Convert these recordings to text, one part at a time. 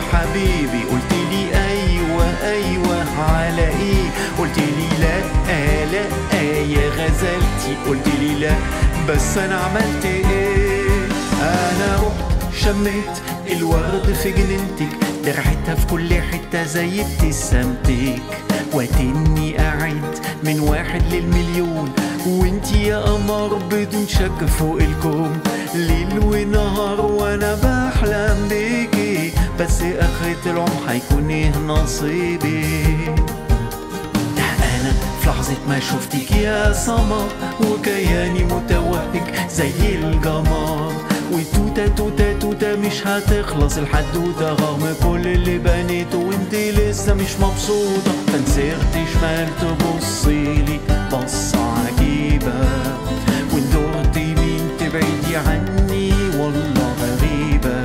حبيبي قلت لي ايوه ايوه على ايه قلت لي لا لا يا غزلتي قلت لي لا بس انا عملت ايه انا رحت شميت الورد في جنينتك درعتها في كل حتة زي ابتسامتك واتني قاعد من واحد للمليون وانتي يا قمر بدون شك فوق الكون ليل ونهار وانا بحلم بيكي بس اخرة العمر هيكون ايه نصيبي ده انا في لحظة ما شفتك يا سمر وكياني متوهج زي الجمر وتوتة توتة توتة مش هتخلص الحدوتة رغم كل اللي بنيته وانت لسه مش مبسوطة فنسرت شمال تبصيلي بصة عجيبة وندورت يمين تبعدي عني والله غريبة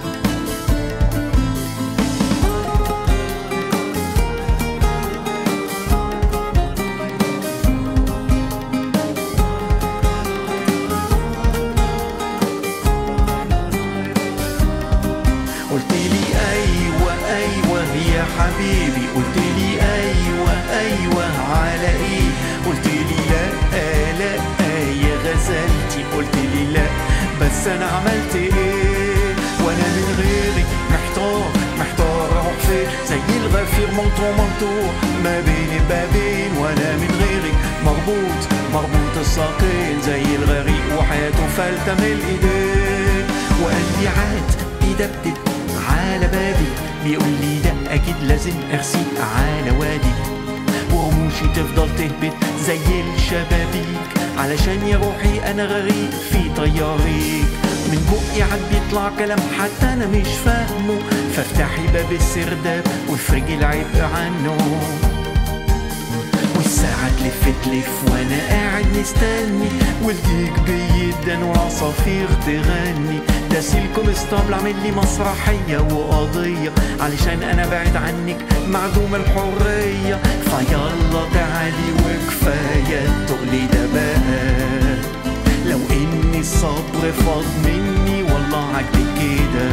قلت لي ايوه ايوه يا حبيبي قلت لي ايوه ايوه على ايه قلت لي لا لا يا غزلتي قلت لي لا بس انا عملت ايه وانا من غيرك محتار محتار اروح فين زي الغفير منطور منطور ما بين البابين وانا من غيرك مربوط مربوط الساقين زي الغريق وحياته فلتة من الايدين وقلبي عاد بيدبدب على بابي بيقول لي ده اكيد لازم ارسيق على وادي ورموشي تفضل تهبط زي الشبابيك علشان يا روحي انا غريب في طياريك من بقي عاد بيطلع كلام حتى انا مش فاهمه فافتحي باب السرداب وافرجي العبء عنه والساعة تلف تلف وانا قاعد مستني والديك بيدن والعصافير تغني ده سيلكم اسطبل عامل لي مسرحية وقضية علشان انا بعيد عنك معدوم الحرية فيلا تعالي وكفاية تقلي ده بقى لو ان الصبر فاض مني والله عجبك كده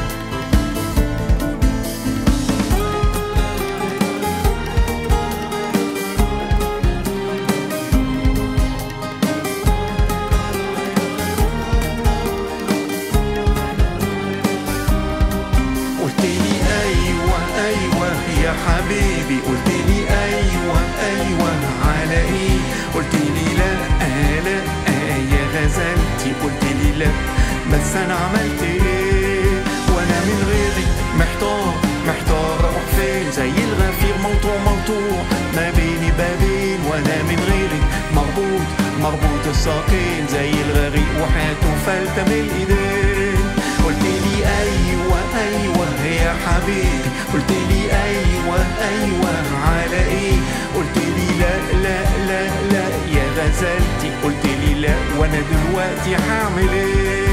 قلت لي ايوه ايوه يا حبيبي قلت لي ايوه ايوه على ايه قلت لي لا لا يا غزلتي قلت لي لا بس انا عملت ايه وانا من غيري محتار محتار اروح فين زي الغفير موضوع موضوع ما بيني بابين وانا من غيري مربوط مربوط الساقين زي الغريق وحياته فلتة من الايدين قلت لي ايوه ايوه يا حبيبي قلت لي ايوه ايوه على ايه قلت لي لا لا لا لا يا غزلتي قلت لي لا وانا دلوقتي هعمل ايه